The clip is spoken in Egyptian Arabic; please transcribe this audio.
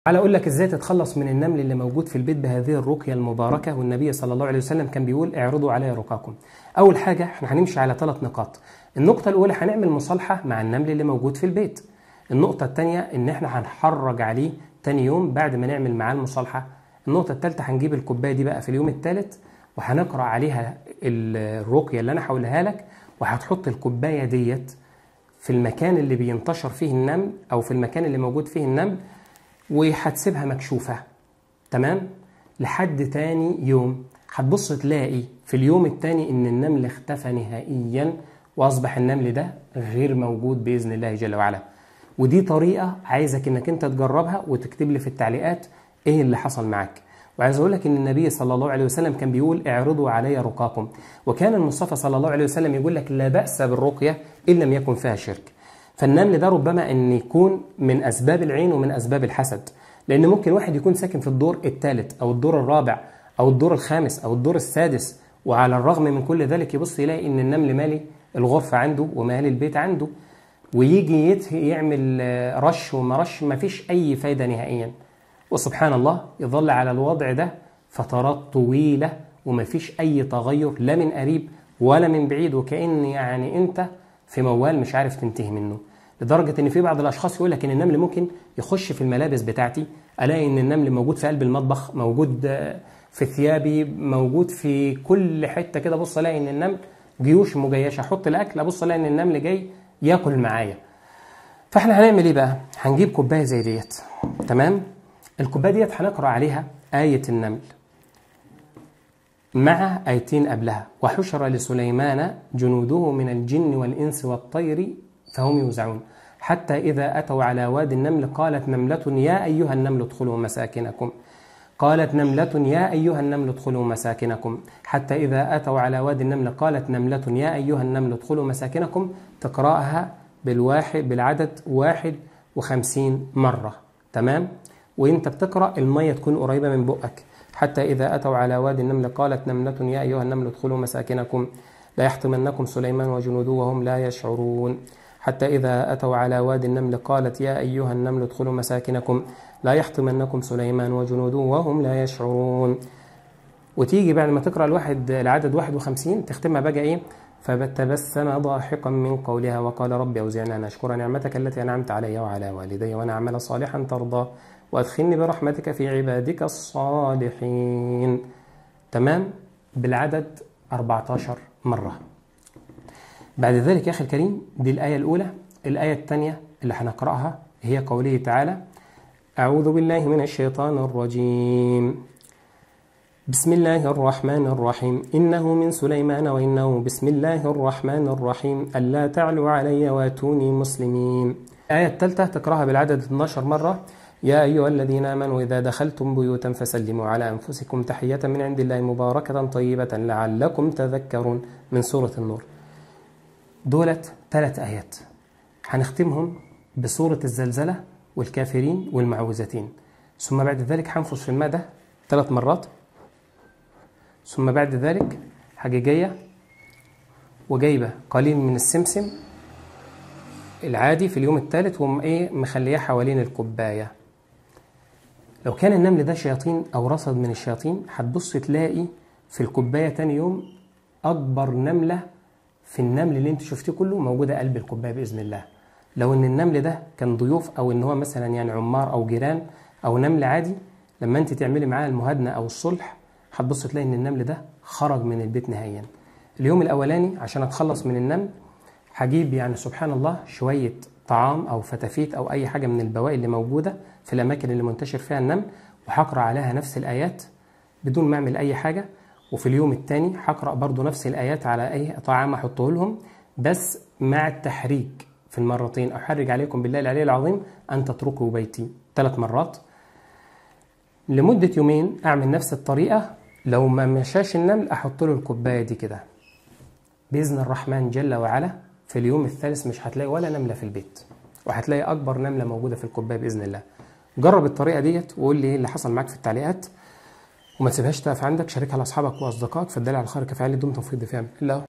تعالى اقول لك ازاي تتخلص من النمل اللي موجود في البيت بهذه الرقيه المباركه والنبي صلى الله عليه وسلم كان بيقول اعرضوا علي رقاكم اول حاجه احنا هنمشي على ثلاث نقاط النقطه الاولى هنعمل مصالحه مع النمل اللي موجود في البيت النقطه الثانيه ان احنا هنحرج عليه تاني يوم بعد ما نعمل معاه المصالحه النقطه الثالثه هنجيب الكوبايه دي بقى في اليوم الثالث وهنقرا عليها الرقيه اللي انا هقولها لك وهتحط الكوبايه ديت في المكان اللي بينتشر فيه النمل او في المكان اللي موجود فيه النمل وهتسيبها مكشوفة تمام لحد تاني يوم هتبص تلاقي في اليوم التاني ان النمل اختفى نهائيا واصبح النمل ده غير موجود باذن الله جل وعلا ودي طريقة عايزك انك انت تجربها وتكتب لي في التعليقات ايه اللي حصل معاك وعايز اقول لك ان النبي صلى الله عليه وسلم كان بيقول اعرضوا علي رقاكم وكان المصطفى صلى الله عليه وسلم يقول لك لا بأس بالرقية ان لم يكن فيها شرك فالنمل ده ربما ان يكون من اسباب العين ومن اسباب الحسد لان ممكن واحد يكون ساكن في الدور الثالث او الدور الرابع او الدور الخامس او الدور السادس وعلى الرغم من كل ذلك يبص يلاقي ان النمل مالي الغرفه عنده ومالي البيت عنده ويجي يعمل رش وما رش ما فيش اي فايده نهائيا وسبحان الله يظل على الوضع ده فترات طويله وما فيش اي تغير لا من قريب ولا من بعيد وكأن يعني انت في موال مش عارف تنتهي منه لدرجه ان في بعض الاشخاص يقول لك ان النمل ممكن يخش في الملابس بتاعتي الاقي ان النمل موجود في قلب المطبخ موجود في ثيابي موجود في كل حته كده بص الاقي ان النمل جيوش مجيشه احط الاكل ابص الاقي ان النمل جاي ياكل معايا فاحنا هنعمل ايه بقى هنجيب كوبايه زي ديت تمام الكوبايه ديت هنقرا عليها ايه النمل مع ايتين قبلها وحشر لسليمان جنوده من الجن والانس والطير فهم يوزعون حتى إذا أتوا على واد النمل قالت نملة يا أيها النمل ادخلوا مساكنكم قالت نملة يا أيها النمل ادخلوا مساكنكم حتى إذا أتوا على واد النمل قالت نملة يا أيها النمل ادخلوا مساكنكم تقرأها بالواحد بالعدد واحد وخمسين مرة تمام وانت بتقرأ المية تكون قريبة من بقك حتى إذا أتوا على واد النمل قالت نملة يا أيها النمل ادخلوا مساكنكم لا يحطمنكم سليمان وجنوده وهم لا يشعرون حتى إذا أتوا على واد النمل قالت يا أيها النمل ادخلوا مساكنكم لا يحطمنكم سليمان وجنوده وهم لا يشعرون وتيجي بعد ما تقرأ الواحد العدد 51 تختمها بقى إيه فتبسم ضاحكا من قولها وقال رب أوزعني أن أشكر نعمتك التي أنعمت علي وعلى والدي وأن أعمل صالحا ترضى وأدخلني برحمتك في عبادك الصالحين تمام بالعدد 14 مرة بعد ذلك يا أخي الكريم دي الآية الأولى الآية الثانية اللي هنقرأها هي قوله تعالى أعوذ بالله من الشيطان الرجيم بسم الله الرحمن الرحيم إنه من سليمان وإنه بسم الله الرحمن الرحيم ألا تعلوا علي واتوني مسلمين الآية الثالثة تقرأها بالعدد 12 مرة يا أيها الذين آمنوا إذا دخلتم بيوتا فسلموا على أنفسكم تحية من عند الله مباركة طيبة لعلكم تذكرون من سورة النور دولت ثلاث آيات هنختمهم بسورة الزلزلة والكافرين والمعوذتين ثم بعد ذلك هنفص في الماء ده ثلاث مرات ثم بعد ذلك حاجة جاية وجايبة قليل من السمسم العادي في اليوم الثالث وم ايه مخلياه حوالين الكوبايه لو كان النمل ده شياطين او رصد من الشياطين هتبص تلاقي في الكوبايه تاني يوم اكبر نمله في النمل اللي انت شفتيه كله موجوده قلب الكوبايه باذن الله لو ان النمل ده كان ضيوف او ان هو مثلا يعني عمار او جيران او نمل عادي لما انت تعملي معاه المهادنه او الصلح هتبص تلاقي ان النمل ده خرج من البيت نهائيا اليوم الاولاني عشان اتخلص من النمل هجيب يعني سبحان الله شويه طعام او فتافيت او اي حاجه من البواقي اللي موجوده في الاماكن اللي منتشر فيها النمل وهقرا عليها نفس الايات بدون ما اعمل اي حاجه وفي اليوم الثاني هقرا برضو نفس الايات على اي طعام احطه لهم بس مع التحريج في المرتين احرج عليكم بالله العلي العظيم ان تتركوا بيتي ثلاث مرات لمده يومين اعمل نفس الطريقه لو ما مشاش النمل احط له الكوبايه دي كده باذن الرحمن جل وعلا في اليوم الثالث مش هتلاقي ولا نمله في البيت وهتلاقي اكبر نمله موجوده في الكوبايه باذن الله جرب الطريقه ديت وقول لي ايه اللي حصل معاك في التعليقات وما تسيبهاش تقف عندك شاركها لاصحابك واصدقائك فالدليل على الخير كفايه دمتم في الدفاع الله